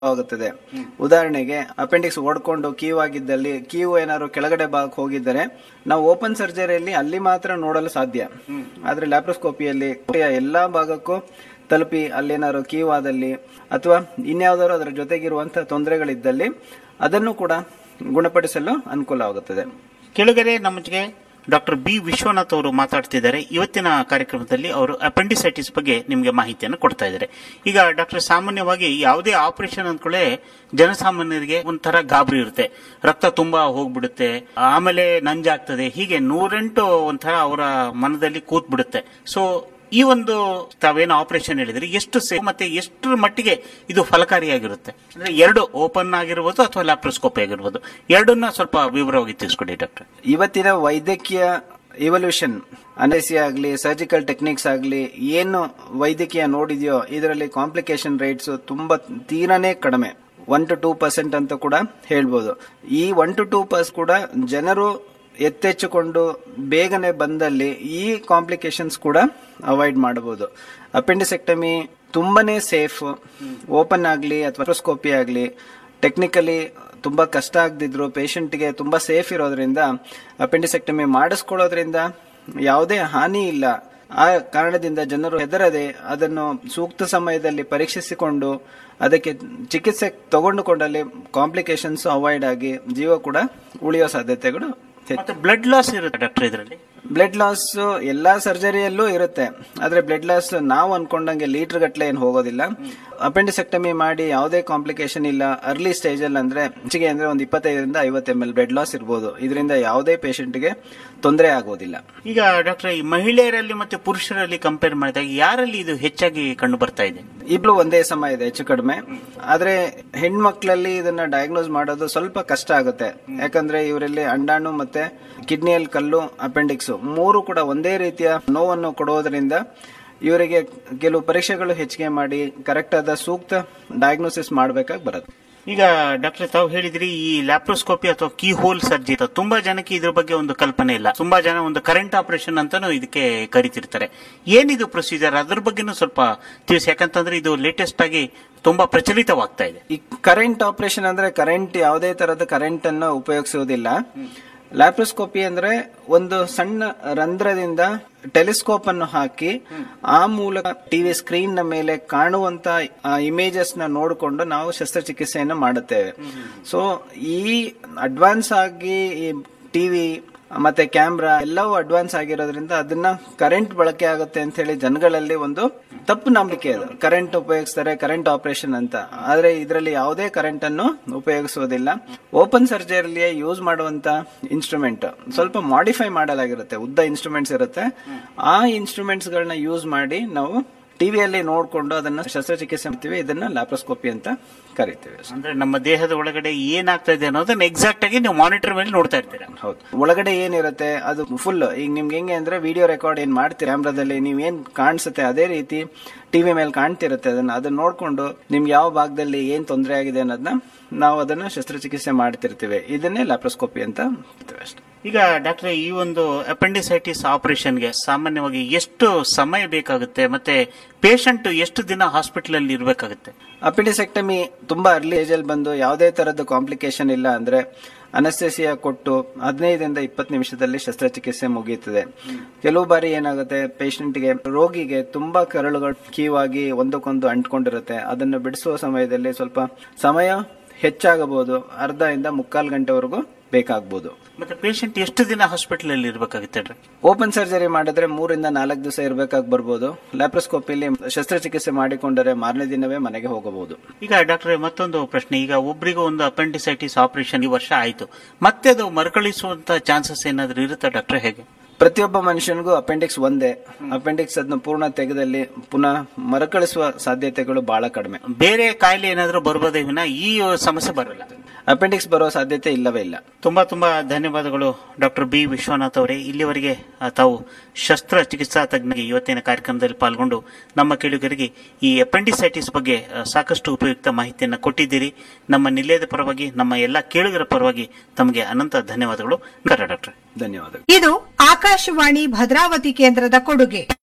ಆಗುತ್ತದೆ ಉದಾಹರಣೆಗೆ ಅಪೆಂಡಿಕ್ಸ್ ಓಡ್ಕೊಂಡು ಕೀವು ಆಗಿದ್ದಲ್ಲಿ ಕೀವು ಏನಾದ್ರು ಕೆಳಗಡೆ ಭಾಗಕ್ಕೆ ಹೋಗಿದ್ದರೆ ನಾವು ಓಪನ್ ಸರ್ಜರಿಯಲ್ಲಿ ಅಲ್ಲಿ ಮಾತ್ರ ನೋಡಲು ಸಾಧ್ಯ ಆದ್ರೆ ಲ್ಯಾಪ್ರೋಸ್ಕೋಪಿಯಲ್ಲಿ ಎಲ್ಲಾ ಭಾಗಕ್ಕೂ ತಲುಪಿ ಅಲ್ಲೇನಾದ್ರು ಕೀವು ಆದಲ್ಲಿ ಅಥವಾ ಇನ್ಯಾವುದಾದ್ರು ಅದರ ಜೊತೆಗಿರುವಂತಹ ತೊಂದರೆಗಳಿದ್ದಲ್ಲಿ ಅದನ್ನು ಕೂಡ ಗುಣಪಡಿಸಲು ಅನುಕೂಲವಾಗುತ್ತದೆ ಕೆಳಗಡೆ ನಮಗೆ ಡಾಕ್ಟರ್ ಬಿ ವಿಶ್ವನಾಥ್ ಅವರು ಮಾತಾಡ್ತಿದ್ದಾರೆ ಇವತ್ತಿನ ಕಾರ್ಯಕ್ರಮದಲ್ಲಿ ಅವರು ಅಪೆಂಡಿಸೈಟಿಸ್ ಬಗ್ಗೆ ನಿಮಗೆ ಮಾಹಿತಿಯನ್ನು ಕೊಡ್ತಾ ಇದ್ದಾರೆ ಈಗ ಡಾಕ್ಟರ್ ಸಾಮಾನ್ಯವಾಗಿ ಯಾವುದೇ ಆಪರೇಷನ್ ಅಂದ್ಕೊಳ್ಳೆ ಜನಸಾಮಾನ್ಯರಿಗೆ ಒಂಥರ ಗಾಬರಿ ಇರುತ್ತೆ ರಕ್ತ ತುಂಬಾ ಹೋಗ್ಬಿಡುತ್ತೆ ಆಮೇಲೆ ನಂಜಾಗ್ತದೆ ಹೀಗೆ ನೂರೆಂಟು ಒಂಥರ ಅವರ ಮನದಲ್ಲಿ ಕೂತ್ ಬಿಡುತ್ತೆ ಸೊ ಈ ಒಂದು ತಾವೇನು ಆಪರೇಷನ್ ಹೇಳಿದ್ರಿ ಎಷ್ಟು ಸೇಫ್ ಮತ್ತೆ ಎಷ್ಟರ ಮಟ್ಟಿಗೆ ಇದು ಫಲಕಾರಿಯಾಗಿರುತ್ತೆ ಅಂದ್ರೆ ಎರಡು ಓಪನ್ ಆಗಿರ್ಬೋದು ಅಥವಾ ಲ್ಯಾಪ್ರೋಸ್ಕೋಪಿ ಆಗಿರ್ಬೋದು ಎರಡನ್ನ ಸ್ವಲ್ಪ ವಿವರವಾಗಿ ತಿಳಿಸ್ಕೊಡಿ ಡಾಕ್ಟರ್ ಇವತ್ತಿನ ವೈದ್ಯಕೀಯ ಇವಲ್ಯೂಷನ್ ಅನೆಸಿಯಾ ಆಗಲಿ ಸರ್ಜಿಕಲ್ ಟೆಕ್ನಿಕ್ಸ್ ಆಗಲಿ ಏನು ವೈದ್ಯಕೀಯ ನೋಡಿದೆಯೋ ಇದರಲ್ಲಿ ಕಾಂಪ್ಲಿಕೇಶನ್ ರೇಟ್ಸ್ ತುಂಬಾ ತೀರಾನೇ ಕಡಿಮೆ ಒನ್ ಟು ಟೂ ಪರ್ಸೆಂಟ್ ಅಂತ ಕೂಡ ಹೇಳ್ಬೋದು ಈ ಒನ್ ಟು ಟೂ ಪರ್ಸ್ ಕೂಡ ಜನರು ಎತ್ತೆಚ್ಚಿಕೊಂಡು ಬೇಗನೆ ಬಂದಲ್ಲಿ ಈ ಕಾಂಪ್ಲಿಕೇಶನ್ಸ್ ಕೂಡ ಅವಾಯ್ಡ್ ಮಾಡಬಹುದು ಅಪೆಂಡಿಸೆಕ್ಟಮಿ ತುಂಬಾನೇ ಸೇಫ್ ಓಪನ್ ಆಗಲಿ ಅಥವಾ ಸ್ಕೋಪಿ ಆಗಲಿ ಟೆಕ್ನಿಕಲಿ ತುಂಬಾ ಕಷ್ಟ ಆಗದಿದ್ರು ಪೇಷಂಟ್ಗೆ ತುಂಬಾ ಸೇಫ್ ಇರೋದ್ರಿಂದ ಅಪೆಂಡಿಸೆಕ್ಟಮಿ ಮಾಡಿಸ್ಕೊಳ್ಳೋದ್ರಿಂದ ಯಾವುದೇ ಹಾನಿ ಇಲ್ಲ ಆ ಕಾರಣದಿಂದ ಜನರು ಹೆದರದೆ ಅದನ್ನು ಸೂಕ್ತ ಸಮಯದಲ್ಲಿ ಪರೀಕ್ಷಿಸಿಕೊಂಡು ಅದಕ್ಕೆ ಚಿಕಿತ್ಸೆ ತಗೊಂಡುಕೊಂಡಲ್ಲಿ ಕಾಂಪ್ಲಿಕೇಶನ್ಸ್ ಅವಾಯ್ಡ್ ಆಗಿ ಜೀವ ಕೂಡ ಉಳಿಯೋ ಸಾಧ್ಯತೆಗಳು ಹೆಚ್ಚು ಮತ್ತೆ ಬ್ಲಡ್ ಲಾಸ್ ಇರುತ್ತೆ ಡಾಕ್ಟರ್ ಇದರಲ್ಲಿ ಬ್ಲಡ್ ಲಾಸ್ ಎಲ್ಲಾ ಸರ್ಜರಿಯಲ್ಲೂ ಇರುತ್ತೆ ಆದ್ರೆ ಬ್ಲಡ್ ಲಾಸ್ ನಾವು ಅನ್ಕೊಂಡಂಗೆ ಲೀಟರ್ ಗಟ್ಲೆ ಏನು ಹೋಗೋದಿಲ್ಲ ಅಪೆಂಡಿಸೆಕ್ಟಮಿ ಮಾಡಿ ಯಾವುದೇ ಕಾಂಪ್ಲಿಕೇಶನ್ ಇಲ್ಲ ಅರ್ಲಿ ಸ್ಟೇಜ್ ಅಲ್ಲಿ ಅಂದ್ರೆ ಹೆಚ್ಚಿಗೆ ಅಂದ್ರೆ ಒಂದು ಇಪ್ಪತ್ತೈದರಿಂದ ಐವತ್ತು ಎಂ ಎಲ್ ಬ್ಲಡ್ ಲಾಸ್ ಇರ್ಬೋದು ಇದರಿಂದ ಯಾವುದೇ ಪೇಷಂಟ್ಗೆ ತೊಂದರೆ ಆಗೋದಿಲ್ಲ ಈಗ ಡಾಕ್ಟರ್ ಈ ಮಹಿಳೆಯರಲ್ಲಿ ಮತ್ತೆ ಪುರುಷರಲ್ಲಿ ಕಂಪೇರ್ ಮಾಡಿದಾಗ ಯಾರಲ್ಲಿ ಇದು ಹೆಚ್ಚಾಗಿ ಕಂಡು ಬರ್ತಾ ಇದೆ ಇಬ್ರು ಒಂದೇ ಸಮ ಇದೆ ಹೆಚ್ಚು ಕಡಿಮೆ ಆದ್ರೆ ಹೆಣ್ಮಕ್ಳಲ್ಲಿ ಇದನ್ನ ಡಯಾಗ್ನೋಸ್ ಮಾಡೋದು ಸ್ವಲ್ಪ ಕಷ್ಟ ಆಗುತ್ತೆ ಯಾಕಂದ್ರೆ ಇವರಲ್ಲಿ ಅಂಡಾಣು ಮತ್ತೆ ಕಿಡ್ನಿಯಲ್ಲಿ ಕಲ್ಲು ಅಪೆಂಡಿಕ್ಸ್ ಮೂರು ಕೂಡ ಒಂದೇ ರೀತಿಯ ನೋವನ್ನು ಕೊಡೋದ್ರಿಂದ ಇವರಿಗೆ ಕೆಲವು ಪರೀಕ್ಷೆಗಳು ಹೆಚ್ಚಿಗೆ ಮಾಡಿ ಕರೆಕ್ಟ್ ಆದ ಸೂಕ್ತ ಡಯಾಗ್ನೋಸಿಸ್ ಮಾಡಬೇಕಾಗಿ ಬರುತ್ತೆ ಈಗ ಡಾಕ್ಟರ್ ತಾವು ಹೇಳಿದ್ರಿ ಈ ಲ್ಯಾಪ್ರೋಸ್ಕೋಪಿ ಅಥವಾ ಕೀ ಹೋಲ್ ಸರ್ಜರಿ ತುಂಬಾ ಜನಕ್ಕೆ ಇದ್ರ ಬಗ್ಗೆ ಒಂದು ಕಲ್ಪನೆ ಇಲ್ಲ ತುಂಬಾ ಜನ ಒಂದು ಕರೆಂಟ್ ಆಪರೇಷನ್ ಅಂತಾನು ಇದಕ್ಕೆ ಕರಿತಿರ್ತಾರೆ ಏನಿದು ಪ್ರೊಸೀಜರ್ ಅದ್ರ ಬಗ್ಗೆನೂ ಸ್ವಲ್ಪ ತಿಳಿಸಿ ಯಾಕಂತಂದ್ರೆ ಇದು ಲೇಟೆಸ್ಟ್ ಆಗಿ ತುಂಬಾ ಪ್ರಚಲಿತವಾಗ್ತಾ ಇದೆ ಈ ಕರೆಂಟ್ ಆಪರೇಷನ್ ಅಂದ್ರೆ ಕರೆಂಟ್ ಯಾವುದೇ ತರದ ಕರೆಂಟ್ ಅನ್ನು ಉಪಯೋಗಿಸುವುದಿಲ್ಲ ಲ್ಯಾಪ್ರೋಸ್ಕೋಪಿ ಅಂದ್ರೆ ಒಂದು ಸಣ್ಣ ರಂಧ್ರದಿಂದ ಟೆಲಿಸ್ಕೋಪ್ ಅನ್ನು ಹಾಕಿ ಆ ಮೂಲಕ ಟಿವಿ ಸ್ಕ್ರೀನ್ ನ ಮೇಲೆ ಕಾಣುವಂತ ಇಮೇಜಸ್ ನ ನೋಡಿಕೊಂಡು ನಾವು ಶಸ್ತ್ರಚಿಕಿತ್ಸೆಯನ್ನು ಮಾಡುತ್ತೇವೆ ಸೊ ಈ ಅಡ್ವಾನ್ಸ್ ಆಗಿ ಈ ಟಿವಿ ಮತ್ತೆ ಕ್ಯಾಮ್ರಾ ಎಲ್ಲವೂ ಅಡ್ವಾನ್ಸ್ ಆಗಿರೋದ್ರಿಂದ ಅದನ್ನ ಕರೆಂಟ್ ಬಳಕೆ ಆಗುತ್ತೆ ಅಂತ ಹೇಳಿ ಜನಗಳಲ್ಲಿ ಒಂದು ತಪ್ಪು ನಂಬಿಕೆ ಅದು ಕರೆಂಟ್ ಉಪಯೋಗಿಸ್ತಾರೆ ಕರೆಂಟ್ ಆಪರೇಷನ್ ಅಂತ ಆದ್ರೆ ಇದರಲ್ಲಿ ಯಾವುದೇ ಕರೆಂಟ್ ಅನ್ನು ಉಪಯೋಗಿಸುವುದಿಲ್ಲ ಓಪನ್ ಸರ್ಜರಿಯಲ್ಲಿ ಯೂಸ್ ಮಾಡುವಂತ ಇನ್ಸ್ಟ್ರೂಮೆಂಟ್ ಸ್ವಲ್ಪ ಮಾಡಿಫೈ ಮಾಡಲಾಗಿರುತ್ತೆ ಉದ್ದ ಇನ್ಸ್ಟ್ರೂಮೆಂಟ್ಸ್ ಇರುತ್ತೆ ಆ ಇನ್ಸ್ಟ್ರೂಮೆಂಟ್ಸ್ ಗಳನ್ನ ಯೂಸ್ ಮಾಡಿ ನಾವು ಟಿವಿಯಲ್ಲಿ ನೋಡಿಕೊಂಡು ಅದನ್ನ ಶಸ್ತ್ರಚಿಕಿತ್ಸೆ ಮಾಡ್ತೀವಿ ಇದನ್ನ ಲ್ಯಾಪ್ರೋಸ್ಕೋಪಿ ಅಂತ ಕರಿತೀವಿ ಅಂದ್ರೆ ನಮ್ಮ ದೇಹದ ಒಳಗಡೆ ಏನಾಗ್ತಾ ಇದೆ ಅನ್ನೋದನ್ನ ಎಕ್ಸಾಕ್ಟ್ ಆಗಿ ನೀವು ಮಾನಿಟರ್ ಮೇಲೆ ನೋಡ್ತಾ ಇರ್ತೀರಾ ಹೌದು ಒಳಗಡೆ ಏನಿರುತ್ತೆ ಅದು ಫುಲ್ ಈಗ ನಿಮ್ಗೆ ಹೆಂಗೆ ಅಂದ್ರೆ ವಿಡಿಯೋ ರೆಕಾರ್ಡ್ ಏನ್ ಮಾಡ್ತೀರಿ ಕ್ಯಾಮ್ರಾದಲ್ಲಿ ನೀವ್ ಏನ್ ಕಾಣಿಸುತ್ತೆ ಅದೇ ರೀತಿ ಟಿವಿ ಮೇಲೆ ಕಾಣ್ತಿರುತ್ತೆ ಅದನ್ನ ಅದನ್ನ ನೋಡ್ಕೊಂಡು ನಿಮ್ಗೆ ಯಾವ ಭಾಗದಲ್ಲಿ ಏನ್ ತೊಂದರೆ ಆಗಿದೆ ಅನ್ನೋದನ್ನ ನಾವು ಅದನ್ನ ಶಸ್ತ್ರಚಿಕಿತ್ಸೆ ಮಾಡ್ತಿರ್ತೀವಿ ಇದನ್ನೇ ಲ್ಯಾಪ್ರೋಸ್ಕೋಪಿ ಅಂತ ಹೇಳ್ತೀವಿ ಅಷ್ಟೇ ಈಗ ಡಾಕ್ಟರ್ ಈ ಒಂದು ಅಪೆಂಡಿಸೈಟಿಸ್ ಆಪರೇಷನ್ಗೆ ಸಾಮಾನ್ಯವಾಗಿ ಎಷ್ಟು ಸಮಯ ಬೇಕಾಗುತ್ತೆ ಮತ್ತೆ ಪೇಷಂಟ್ ಎಷ್ಟು ದಿನ ಹಾಸ್ಪಿಟಲ್ ಅಲ್ಲಿ ಇರಬೇಕಾಗುತ್ತೆ ಅಪಿಡಿಸೆಕ್ಟಮಿ ತುಂಬಾ ಅರ್ಲಿ ಏಜ್ ಅಲ್ಲಿ ಬಂದು ಯಾವುದೇ ತರದ ಕಾಂಪ್ಲಿಕೇಶನ್ ಇಲ್ಲ ಅಂದ್ರೆ ಅನಸ್ಥೆಸಿಯಾ ಕೊಟ್ಟು ಹದಿನೈದರಿಂದ ಇಪ್ಪತ್ತು ನಿಮಿಷದಲ್ಲಿ ಶಸ್ತ್ರಚಿಕಿತ್ಸೆ ಮುಗಿಯುತ್ತದೆ ಕೆಲವು ಬಾರಿ ಏನಾಗುತ್ತೆ ಪೇಷಂಟ್ಗೆ ರೋಗಿಗೆ ತುಂಬಾ ಕರಳುಗಳು ಕೀವಾಗಿ ಒಂದಕ್ಕೊಂದು ಅಂಟ್ಕೊಂಡಿರುತ್ತೆ ಅದನ್ನು ಬಿಡಿಸುವ ಸಮಯದಲ್ಲಿ ಸ್ವಲ್ಪ ಸಮಯ ಹೆಚ್ಚಾಗಬಹುದು ಅರ್ಧ ಇಂದ ಮುಕ್ಕಾಲು ಗಂಟೆವರೆಗೂ ಬೇಕಾಗಬಹುದು ಮತ್ತೆ ಪೇಷಂಟ್ ಎಷ್ಟು ದಿನ ಹಾಸ್ಪಿಟಲ್ ಅಲ್ಲಿ ಇರಬೇಕಾಗುತ್ತೆ ಓಪನ್ ಸರ್ಜರಿ ಮಾಡಿದ್ರೆ ಮೂರಿಂದ ನಾಲ್ಕು ದಿವಸ ಇರಬೇಕಾಗಿ ಬರ್ಬೋದು ಲ್ಯಾಪ್ರೋಸ್ಕೋಪಿಲಿ ಶಸ್ತ್ರಚಿಕಿತ್ಸೆ ಮಾಡಿಕೊಂಡರೆ ಮಾರನೇ ದಿನವೇ ಮನೆಗೆ ಹೋಗಬಹುದು ಈಗ ಡಾಕ್ಟರ್ ಮತ್ತೊಂದು ಪ್ರಶ್ನೆ ಈಗ ಒಬ್ಬರಿಗೂ ಒಂದು ಅಪೆಂಡಿಸೈಟಿಸ್ ಆಪರೇಷನ್ ಈ ವರ್ಷ ಆಯ್ತು ಮತ್ತೆ ಅದು ಮರುಕಳಿಸುವಂತ ಚಾನ್ಸಸ್ ಏನಾದ್ರೂ ಇರುತ್ತಾ ಡಾಕ್ಟರ್ ಹೇಗೆ ಪ್ರತಿಯೊಬ್ಬ ಮನುಷ್ಯನಿಗೂ ಅಪೆಂಡಿಕ್ಸ್ ಒಂದೇ ಅಪೆಂಡಿಕ್ಸ್ ಅದನ್ನ ಪೂರ್ಣ ತೆಗೆದಲ್ಲಿ ಪುನಃ ಮರುಕಳಿಸುವ ಸಾಧ್ಯತೆಗಳು ಬಹಳ ಕಡಿಮೆ ಬೇರೆ ಕಾಯಿಲೆ ಏನಾದ್ರೂ ಬರ್ಬೋದೇ ವಿನ ಈ ಸಮಸ್ಯೆ ಬರಲ್ಲ ಅಪೆಂಡಿಕ್ಸ್ ಬರೋ ಸಾಧ್ಯತೆ ಇಲ್ಲವೇ ಇಲ್ಲ ತುಂಬಾ ತುಂಬಾ ಧನ್ಯವಾದಗಳು ಡಾಕ್ಟರ್ ಬಿ ವಿಶ್ವನಾಥ್ ಅವರೇ ಇಲ್ಲಿವರೆಗೆ ಆ, ತಾವು ಶಸ್ತ್ರ ಚಿಕಿತ್ಸಾ ತಜ್ಞರಿಗೆ ಇವತ್ತಿನ ಕಾರ್ಯಕ್ರಮದಲ್ಲಿ ಪಾಲ್ಗೊಂಡು ನಮ್ಮ ಕೇಳುಗರಿಗೆ ಈ ಅಪೆಂಡಿಸೈಟಿಸ್ ಬಗ್ಗೆ ಆ, ಸಾಕಷ್ಟು ಉಪಯುಕ್ತ ಮಾಹಿತಿಯನ್ನು ಕೊಟ್ಟಿದ್ದೀರಿ ನಮ್ಮ ನಿಲಯದ ಪರವಾಗಿ ನಮ್ಮ ಎಲ್ಲ ಕೇಳುಗರ ಪರವಾಗಿ ತಮಗೆ ಅನಂತ ಧನ್ಯವಾದಗಳು ನಮಸ್ಕಾರ ಡಾಕ್ಟರ್ ಧನ್ಯವಾದಗಳು ಇದು ಆಕಾಶವಾಣಿ ಭದ್ರಾವತಿ ಕೇಂದ್ರದ ಕೊಡುಗೆ